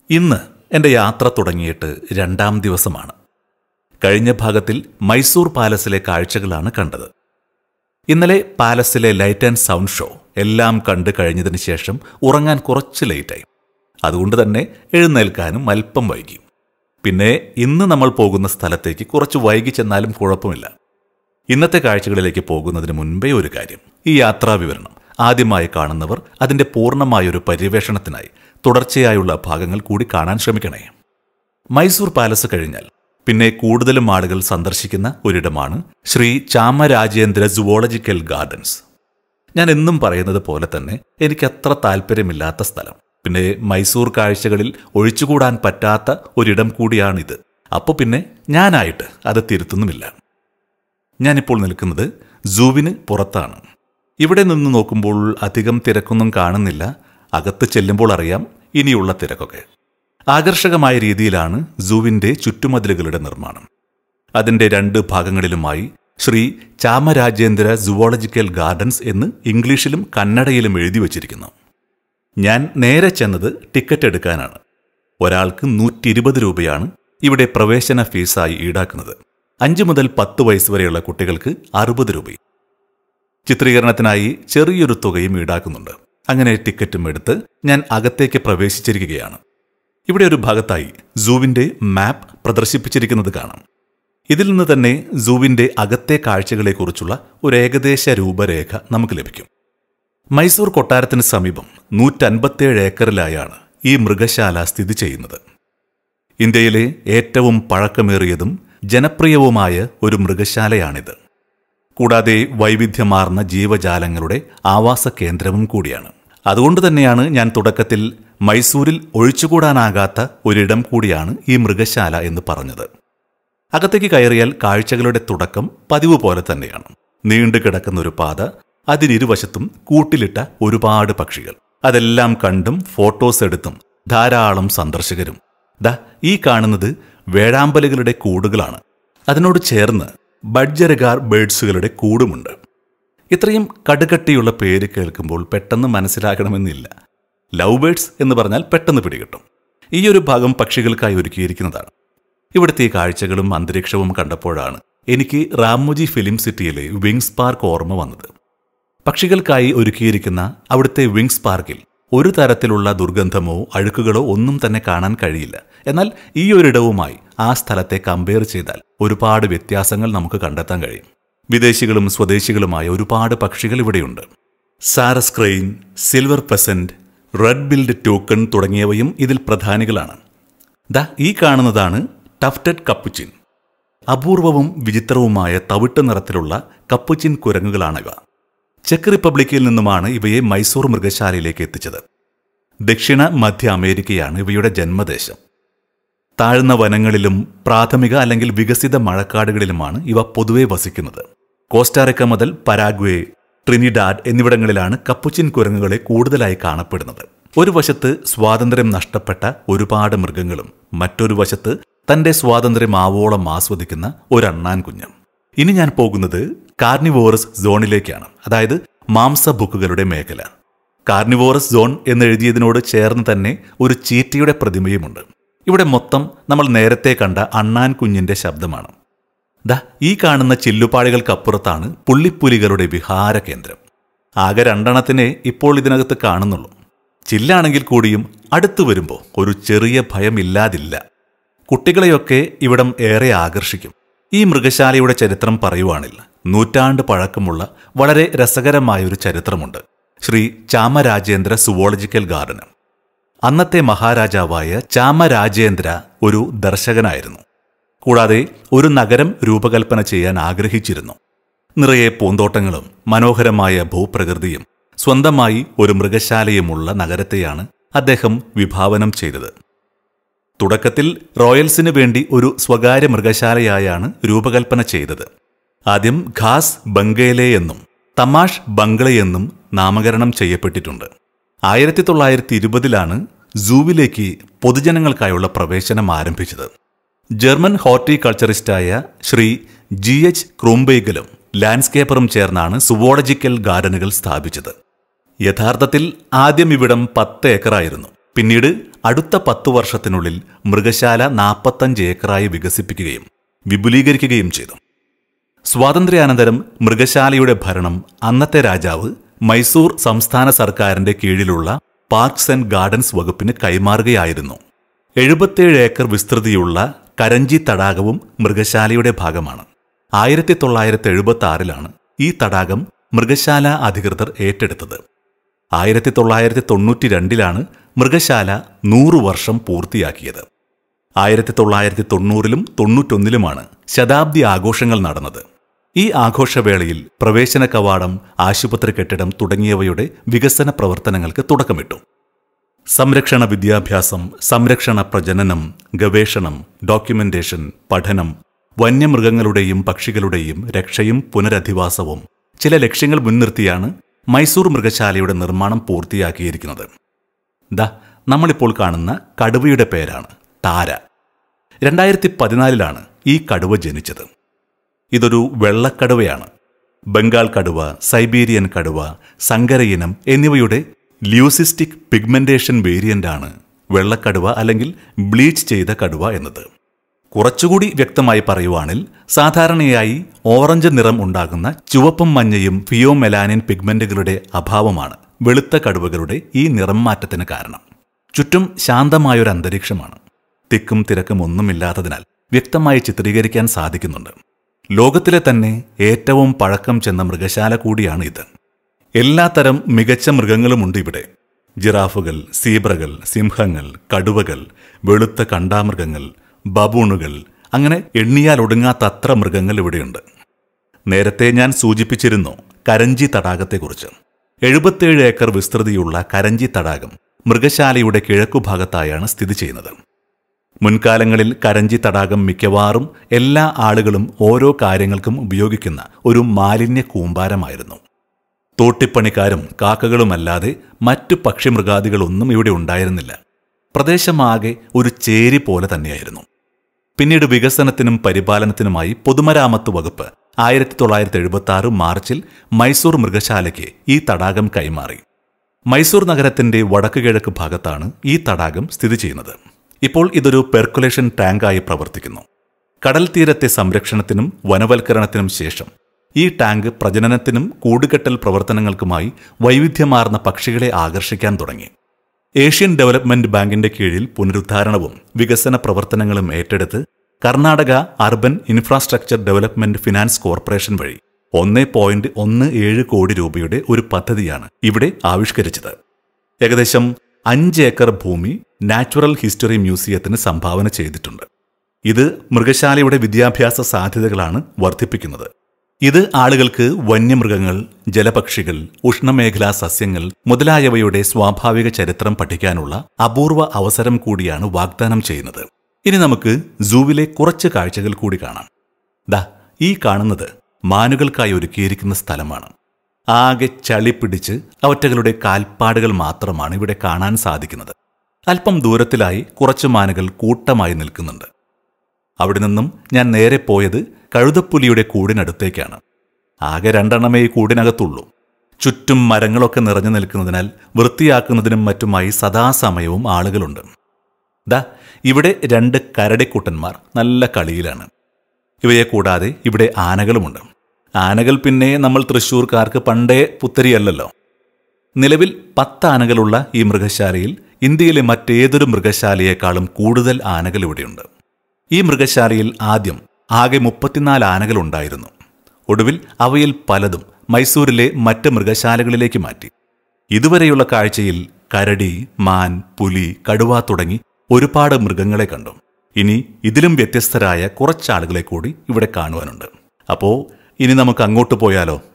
ഇന്ന് എൻ്റെ യാത്ര തുടങ്ങിയിട്ട് രണ്ടാം ദിവസമാണ് കഴിഞ്ഞ ഭാഗത്തിൽ മൈസൂർ പാലസിലെ കാഴ്ചകളാണ് കണ്ടത് ഇന്നലെ പാലസിലെ ലൈറ്റ് ആൻഡ് സൗണ്ട് ഷോ എല്ലാം കണ്ടു കഴിഞ്ഞതിന് ശേഷം ഉറങ്ങാൻ കുറച്ച് ലേറ്റായി അതുകൊണ്ട് തന്നെ എഴുന്നേൽക്കാനും അല്പം വൈകി പിന്നെ ഇന്ന് നമ്മൾ പോകുന്ന സ്ഥലത്തേക്ക് കുറച്ച് വൈകി ചെന്നാലും കുഴപ്പമില്ല ഇന്നത്തെ കാഴ്ചകളിലേക്ക് പോകുന്നതിന് മുൻപേ ഒരു കാര്യം ഈ യാത്രാ വിവരണം ആദ്യമായി കാണുന്നവർ അതിന്റെ പൂർണ്ണമായൊരു പര്യവേഷണത്തിനായി തുടർച്ചയായുള്ള ഭാഗങ്ങൾ കൂടി കാണാൻ ശ്രമിക്കണേ മൈസൂർ പാലസ് കഴിഞ്ഞാൽ പിന്നെ കൂടുതലും ആളുകൾ സന്ദർശിക്കുന്ന ഒരിടമാണ് ശ്രീ ചാമരാജേന്ദ്ര സുവോളജിക്കൽ ഗാർഡൻസ് ഞാൻ എന്നും പറയുന്നത് പോലെ തന്നെ എനിക്ക് അത്ര താല്പര്യമില്ലാത്ത സ്ഥലം പിന്നെ മൈസൂർ കാഴ്ചകളിൽ ഒഴിച്ചുകൂടാൻ പറ്റാത്ത ഒരിടം കൂടിയാണിത് അപ്പോൾ പിന്നെ ഞാനായിട്ട് അത് തിരുത്തുന്നുമില്ല ഞാനിപ്പോൾ നിൽക്കുന്നത് സൂവിന് പുറത്താണ് ഇവിടെ നിന്ന് നോക്കുമ്പോൾ അധികം തിരക്കൊന്നും കാണുന്നില്ല അകത്ത് ചെല്ലുമ്പോൾ അറിയാം ഇനിയുള്ള തിരക്കൊക്കെ ആകർഷകമായ രീതിയിലാണ് സൂവിന്റെ ചുറ്റുമതിലുകളുടെ നിർമ്മാണം അതിന്റെ രണ്ട് ഭാഗങ്ങളിലുമായി ശ്രീ ചാമരാജേന്ദ്ര സുവോളജിക്കൽ ഗാർഡൻസ് എന്ന് ഇംഗ്ലീഷിലും കന്നഡയിലും എഴുതി വച്ചിരിക്കുന്നു ഞാൻ നേരെ ചെന്നത് ടിക്കറ്റ് എടുക്കാനാണ് ഒരാൾക്ക് നൂറ്റി ഇരുപത് രൂപയാണ് ഇവിടെ പ്രവേശന ഫീസായി ഈടാക്കുന്നത് അഞ്ച് മുതൽ പത്ത് വയസ്സ് വരെയുള്ള കുട്ടികൾക്ക് അറുപത് രൂപയും ചിത്രീകരണത്തിനായി ചെറിയൊരു തുകയും ഈടാക്കുന്നുണ്ട് അങ്ങനെ ടിക്കറ്റും എടുത്ത് ഞാൻ അകത്തേക്ക് പ്രവേശിച്ചിരിക്കുകയാണ് ഇവിടെ ഒരു ഭാഗത്തായി സൂവിന്റെ മാപ്പ് പ്രദർശിപ്പിച്ചിരിക്കുന്നത് കാണാം ഇതിൽ നിന്ന് തന്നെ സൂവിന്റെ അകത്തെ കാഴ്ചകളെക്കുറിച്ചുള്ള ഒരു ഏകദേശ രൂപരേഖ നമുക്ക് ലഭിക്കും മൈസൂർ കൊട്ടാരത്തിന് സമീപം നൂറ്റൻപത്തേഴ് ഏക്കറിലായാണ് ഈ മൃഗശാല സ്ഥിതി ചെയ്യുന്നത് ഇന്ത്യയിലെ ഏറ്റവും പഴക്കമേറിയതും ജനപ്രിയവുമായ ഒരു മൃഗശാലയാണിത് കൂടാതെ വൈവിധ്യമാർന്ന ജീവജാലങ്ങളുടെ ആവാസ കേന്ദ്രവും കൂടിയാണ് അതുകൊണ്ട് തന്നെയാണ് ഞാൻ തുടക്കത്തിൽ മൈസൂരിൽ ഒഴിച്ചുകൂടാനാകാത്ത ഒരിടം കൂടിയാണ് ഈ മൃഗശാല എന്ന് പറഞ്ഞത് അകത്തേക്ക് കയറിയാൽ കാഴ്ചകളുടെ തുടക്കം പതിവ് പോലെ തന്നെയാണ് നീണ്ടു കിടക്കുന്ന ഒരു പാത അതിനിരുവശത്തും കൂട്ടിലിട്ട ഒരുപാട് പക്ഷികൾ അതെല്ലാം കണ്ടും ഫോട്ടോസ് എടുത്തും ധാരാളം സന്ദർശകരും ദാ ഈ കാണുന്നത് വേഴാമ്പലുകളുടെ കൂടുകളാണ് അതിനോട് ചേർന്ന് ബഡ്ജരഗാർ ബേഡ്സുകളുടെ കൂടുമുണ്ട് ഇത്രയും കടുകട്ടിയുള്ള പേര് കേൾക്കുമ്പോൾ പെട്ടെന്ന് മനസ്സിലാക്കണമെന്നില്ല ലവ് ബേഡ്സ് എന്ന് പറഞ്ഞാൽ പെട്ടെന്ന് പിടികിട്ടും ഈ ഒരു ഭാഗം പക്ഷികൾക്കായി ഒരുക്കിയിരിക്കുന്നതാണ് ഇവിടുത്തെ ഈ കാഴ്ചകളും അന്തരീക്ഷവും കണ്ടപ്പോഴാണ് എനിക്ക് റാമുജി ഫിലിം സിറ്റിയിലെ വിങ്സ് പാർക്ക് ഓർമ്മ വന്നത് പക്ഷികൾക്കായി ഒരുക്കിയിരിക്കുന്ന അവിടുത്തെ വിങ്സ് പാർക്കിൽ ഒരു തരത്തിലുള്ള ദുർഗന്ധമോ അഴുക്കുകളോ ഒന്നും തന്നെ കാണാൻ കഴിയില്ല എന്നാൽ ഈ ഒരിടവുമായി ആ സ്ഥലത്തെ കമ്പയർ ചെയ്താൽ ഒരുപാട് വ്യത്യാസങ്ങൾ നമുക്ക് കണ്ടെത്താൻ കഴിയും വിദേശികളും സ്വദേശികളുമായ ഒരുപാട് പക്ഷികൾ ഇവിടെയുണ്ട് sarus crane silver pheasant red billed toucan തുടങ്ങിയവയും ഇതിൽ പ്രധാനികളാണ് ദാ ഈ കാണുന്നതാണ് ടഫ്റ്റഡ് കപ്പുച്ചിൻ അപൂർവവും വിചിത്രവുമായ തവിട്ട് നിറത്തിലുള്ള കപ്പുച്ചിൻ കുരങ്ങുകളാണിവ ചെക്ക് റിപ്പബ്ലിക്കിൽ നിന്നുമാണ് ഇവയെ മൈസൂർ മൃഗശാലയിലേക്ക് എത്തിച്ചത് ദക്ഷിണ മധ്യ അമേരിക്കയാണ് ഇവയുടെ ജന്മദേശം താഴ്ന്ന വനങ്ങളിലും പ്രാഥമിക അല്ലെങ്കിൽ വികസിത മഴക്കാടുകളിലുമാണ് ഇവ പൊതുവെ വസിക്കുന്നത് കോസ്റ്റാറിക്ക മുതൽ പരാഗ്വേ ട്രിനിഡാഡ് എന്നിവിടങ്ങളിലാണ് കപ്പുച്ചിൻ കുരങ്ങുകളെ കൂടുതലായി കാണപ്പെടുന്നത് ഒരു വശത്ത് സ്വാതന്ത്ര്യം നഷ്ടപ്പെട്ട ഒരുപാട് മൃഗങ്ങളും മറ്റൊരു വശത്ത് തന്റെ സ്വാതന്ത്ര്യം ആവോളം ആസ്വദിക്കുന്ന ഒരു അണ്ണാൻ കുഞ്ഞും ഇനി ഞാൻ പോകുന്നത് കാർണിവോറസ് സോണിലേക്കാണ് അതായത് മാംസബുക്കുകളുടെ മേഖല കാർണിവോറസ് സോൺ എന്നെഴുതിയതിനോട് ചേർന്ന് തന്നെ ഒരു ചീറ്റയുടെ പ്രതിമയുമുണ്ട് ഇവിടെ മൊത്തം നമ്മൾ നേരത്തെ കണ്ട അണ്ണാൻ കുഞ്ഞിന്റെ ശബ്ദമാണ് ദാ ഈ കാണുന്ന ചില്ലുപാടികൾക്കപ്പുറത്താണ് പുള്ളിപ്പുലികളുടെ വിഹാര കേന്ദ്രം ആകെ രണ്ടെണ്ണത്തിനെ ഇപ്പോൾ ഇതിനകത്ത് കാണുന്നുള്ളൂ ചില്ലാണെങ്കിൽ കൂടിയും അടുത്തു വരുമ്പോൾ ഒരു ചെറിയ ഭയമില്ലാതില്ല കുട്ടികളെയൊക്കെ ഇവിടം ഏറെ ആകർഷിക്കും ഈ മൃഗശാലയുടെ ചരിത്രം പറയുവാണില്ല നൂറ്റാണ്ട് പഴക്കമുള്ള വളരെ രസകരമായ ഒരു ചരിത്രമുണ്ട് ശ്രീ ചാമരാജേന്ദ്ര സുവോളജിക്കൽ ഗാർഡന് അന്നത്തെ മഹാരാജാവായ ചാമരാജേന്ദ്ര ഒരു ദർശകനായിരുന്നു കൂടാതെ ഒരു നഗരം രൂപകൽപ്പന ചെയ്യാൻ ആഗ്രഹിച്ചിരുന്നു നിറയെ പൂന്തോട്ടങ്ങളും മനോഹരമായ ഭൂപ്രകൃതിയും സ്വന്തമായി ഒരു മൃഗശാലയുമുള്ള നഗരത്തെയാണ് അദ്ദേഹം വിഭാവനം ചെയ്തത് തുടക്കത്തിൽ റോയൽസിന് വേണ്ടി ഒരു സ്വകാര്യ മൃഗശാലയായാണ് രൂപകൽപ്പന ചെയ്തത് ആദ്യം ഖാസ് ബംഗേലെ എന്നും തമാഷ് ബംഗ്ലെ എന്നും നാമകരണം ചെയ്യപ്പെട്ടിട്ടുണ്ട് ആയിരത്തി തൊള്ളായിരത്തി ഇരുപതിലാണ് സൂവിലേക്ക് പൊതുജനങ്ങൾക്കായുള്ള പ്രവേശനം ആരംഭിച്ചത് ജർമ്മൻ ഹോർട്ടികൾച്ചറിസ്റ്റായ ശ്രീ ജി എച്ച് ക്രൂംബേഗലും ലാൻഡ്സ്കേപ്പറും ചേർന്നാണ് സുവോളജിക്കൽ ഗാർഡനുകൾ സ്ഥാപിച്ചത് യഥാർത്ഥത്തിൽ ആദ്യം ഇവിടം പത്ത് ഏക്കറായിരുന്നു പിന്നീട് അടുത്ത പത്തു വർഷത്തിനുള്ളിൽ മൃഗശാല നാൽപ്പത്തഞ്ച് ഏക്കറായി വികസിപ്പിക്കുകയും വിപുലീകരിക്കുകയും ചെയ്തു സ്വാതന്ത്ര്യാനന്തരം മൃഗശാലയുടെ ഭരണം അന്നത്തെ രാജാവ് മൈസൂർ സംസ്ഥാന സർക്കാരിന്റെ കീഴിലുള്ള പാർക്സ് ആൻഡ് ഗാർഡൻസ് വകുപ്പിന് കൈമാറുകയായിരുന്നു എഴുപത്തേഴ് ഏക്കർ വിസ്തൃതിയുള്ള കരഞ്ചി തടാകവും മൃഗശാലയുടെ ഭാഗമാണ് ആയിരത്തി തൊള്ളായിരത്തി എഴുപത്തി ആറിലാണ് ഈ തടാകം മൃഗശാല അധികൃതർ ഏറ്റെടുത്തത് ആയിരത്തി തൊള്ളായിരത്തി തൊണ്ണൂറ്റി രണ്ടിലാണ് മൃഗശാല നൂറു വർഷം പൂർത്തിയാക്കിയത് ആയിരത്തി തൊള്ളായിരത്തി തൊണ്ണൂറിലും തൊണ്ണൂറ്റൊന്നിലുമാണ് ശതാബ്ദി ആഘോഷങ്ങൾ നടന്നത് ഈ ആഘോഷവേളയിൽ പ്രവേശന കവാടം ആശുപത്രി കെട്ടിടം തുടങ്ങിയവയുടെ വികസന പ്രവർത്തനങ്ങൾക്ക് തുടക്കമിട്ടു സംരക്ഷണ വിദ്യാഭ്യാസം സംരക്ഷണ പ്രജനനം ഗവേഷണം ഡോക്യുമെന്റേഷൻ പഠനം വന്യമൃഗങ്ങളുടെയും പക്ഷികളുടെയും രക്ഷയും പുനരധിവാസവും ചില ലക്ഷ്യങ്ങൾ മുൻനിർത്തിയാണ് മൈസൂർ മൃഗശാലയുടെ നിർമ്മാണം പൂർത്തിയാക്കിയിരിക്കുന്നത് ദാ നമ്മളിപ്പോൾ കാണുന്ന കടുവയുടെ പേരാണ് താര രണ്ടായിരത്തി പതിനാലിലാണ് ഈ കടുവ ജനിച്ചത് ഇതൊരു വെള്ളക്കടുവയാണ് ബംഗാൾ കടുവ സൈബീരിയൻ കടുവ സങ്കരയിനം എന്നിവയുടെ ല്യൂസിസ്റ്റിക് പിഗ്മെന്റേഷൻ വേരിയന്റാണ് വെള്ളക്കടുവ അല്ലെങ്കിൽ ബ്ലീച്ച് ചെയ്ത കടുവ എന്നത് കുറച്ചുകൂടി വ്യക്തമായി പറയുവാണിൽ സാധാരണയായി ഓറഞ്ച് നിറം ഉണ്ടാകുന്ന ചുവപ്പും മഞ്ഞയും ഫിയോമെലാനിൻ പിഗ്മെന്റുകളുടെ അഭാവമാണ് വെളുത്ത കടുവകളുടെ ഈ നിറം മാറ്റത്തിന് കാരണം ചുറ്റും ശാന്തമായൊരു അന്തരീക്ഷമാണ് തിക്കും തിരക്കും ഒന്നുമില്ലാത്തതിനാൽ വ്യക്തമായി ചിത്രീകരിക്കാൻ സാധിക്കുന്നുണ്ട് ലോകത്തിലെ തന്നെ ഏറ്റവും പഴക്കം ചെന്ന മൃഗശാല കൂടിയാണ് ഇത് എല്ലാത്തരം മികച്ച മൃഗങ്ങളുമുണ്ട് ഇവിടെ ജിറാഫുകൾ സീബ്രകൾ സിംഹങ്ങൾ കടുവകൾ വെളുത്ത കണ്ടാമൃഗങ്ങൾ ബബൂണുകൾ അങ്ങനെ എണ്ണിയാൽ ഒടുങ്ങാത്തത്ര മൃഗങ്ങൾ ഇവിടെയുണ്ട് നേരത്തെ ഞാൻ സൂചിപ്പിച്ചിരുന്നു കരഞ്ചി തടാകത്തെക്കുറിച്ച് എഴുപത്തേഴ് ഏക്കർ വിസ്തൃതിയുള്ള കരഞ്ചി തടാകം മൃഗശാലയുടെ കിഴക്കുഭാഗത്തായാണ് സ്ഥിതി ചെയ്യുന്നത് മുൻകാലങ്ങളിൽ കരഞ്ചി തടാകം മിക്കവാറും എല്ലാ ആളുകളും ഓരോ കാര്യങ്ങൾക്കും ഉപയോഗിക്കുന്ന ഒരു മാലിന്യ കൂമ്പാരമായിരുന്നു തോട്ടിപ്പണിക്കാരും കാക്കകളുമല്ലാതെ മറ്റു പക്ഷിമൃഗാദികളൊന്നും ഇവിടെ ഉണ്ടായിരുന്നില്ല പ്രദേശമാകെ ഒരു ചേരി പോലെ തന്നെയായിരുന്നു പിന്നീട് വികസനത്തിനും പരിപാലനത്തിനുമായി പൊതുമരാമത്ത് വകുപ്പ് ആയിരത്തി തൊള്ളായിരത്തി എഴുപത്തി ആറ് മാർച്ചിൽ മൈസൂർ മൃഗശാലയ്ക്ക് ഈ തടാകം കൈമാറി മൈസൂർ നഗരത്തിന്റെ വടക്ക് കിഴക്ക് ഭാഗത്താണ് ഈ തടാകം സ്ഥിതി ചെയ്യുന്നത് ഇപ്പോൾ ഇതൊരു പെർക്കുലേഷൻ ടാങ്കായി പ്രവർത്തിക്കുന്നു കടൽ തീരത്തെ സംരക്ഷണത്തിനും വനവൽക്കരണത്തിനും ശേഷം ഈ ടാങ്ക് പ്രജനനത്തിനും കൂടുകെട്ടൽ പ്രവർത്തനങ്ങൾക്കുമായി വൈവിധ്യമാർന്ന പക്ഷികളെ ആകർഷിക്കാൻ തുടങ്ങി ഏഷ്യൻ ഡെവലപ്മെന്റ് ബാങ്കിന്റെ കീഴിൽ പുനരുദ്ധാരണവും വികസന പ്രവർത്തനങ്ങളും ഏറ്റെടുത്ത് Karnataka urban infrastructure development finance corporation വഴി ഒന്ന് പോയിന്റ് ഒന്ന് ഏഴ് കോടി രൂപയുടെ ഒരു പദ്ധതിയാണ് ഇവിടെ ആവിഷ്കരിച്ചത് ഏകദേശം അഞ്ച് ഏക്കർ ഭൂമി നാച്ചുറൽ ഹിസ്റ്ററി മ്യൂസിയത്തിന് സംഭാവന ചെയ്തിട്ടുണ്ട് ഇത് മൃഗശാലയുടെ വിദ്യാഭ്യാസ സാധ്യതകളാണ് വർദ്ധിപ്പിക്കുന്നത് ഇത് ആളുകൾക്ക് വന്യമൃഗങ്ങൾ ജലപക്ഷികൾ ഉഷ്ണമേഖലാ സസ്യങ്ങൾ മുതലായവയുടെ സ്വാഭാവിക ചരിത്രം പഠിക്കാനുള്ള അപൂർവ അവസരം കൂടിയാണ് വാഗ്ദാനം ചെയ്യുന്നത് ഇനി നമുക്ക് സൂവിലെ കുറച്ച് കാഴ്ചകൾ കൂടി കാണാം ദാ ഈ കാണുന്നത് മാനുകൾക്കായി ഒരുക്കിയിരിക്കുന്ന സ്ഥലമാണ് ആകെ ചളി പിടിച്ച് അവറ്റകളുടെ കാൽപ്പാടുകൾ മാത്രമാണ് ഇവിടെ കാണാൻ സാധിക്കുന്നത് അല്പം ദൂരത്തിലായി കുറച്ച് മാനുകൾ കൂട്ടമായി നിൽക്കുന്നുണ്ട് അവിടെ നിന്നും ഞാൻ നേരെ പോയത് കഴുതപ്പുലിയുടെ കൂടിനടുത്തേക്കാണ് ആകെ രണ്ടെണ്ണമേ ഈ കൂടിനകത്തുള്ളൂ ചുറ്റും മരങ്ങളൊക്കെ നിറഞ്ഞു നിൽക്കുന്നതിനാൽ വൃത്തിയാക്കുന്നതിനും മറ്റുമായി സദാസമയവും ആളുകളുണ്ട് ദാ ഇവിടെ രണ്ട് കരടിക്കുട്ടന്മാർ നല്ല കളിയിലാണ് ഇവയെ കൂടാതെ ഇവിടെ ആനകളുമുണ്ട് ആനകൾ പിന്നെ നമ്മൾ തൃശ്ശൂർക്കാർക്ക് പണ്ടേ പുത്തരിയല്ലല്ലോ നിലവിൽ പത്ത് ആനകളുള്ള ഈ മൃഗശാലയിൽ ഇന്ത്യയിലെ മറ്റേതൊരു മൃഗശാലയേക്കാളും കൂടുതൽ ആനകൾ ഇവിടെയുണ്ട് ഈ മൃഗശാലയിൽ ആദ്യം ആകെ മുപ്പത്തിനാല് ആനകൾ ഉണ്ടായിരുന്നു ഒടുവിൽ അവയിൽ പലതും മൈസൂരിലെ മറ്റ് മൃഗശാലകളിലേക്ക് മാറ്റി ഇതുവരെയുള്ള കാഴ്ചയിൽ കരടി മാൻ പുലി കടുവ തുടങ്ങി ഒരുപാട് മൃഗങ്ങളെ കണ്ടു ഇനി ഇതിലും വ്യത്യസ്തരായ കുറച്ചാളുകളെ കൂടി ഇവിടെ കാണുവാനുണ്ട് അപ്പോ ഇനി നമുക്ക് അങ്ങോട്ട് പോയാലോ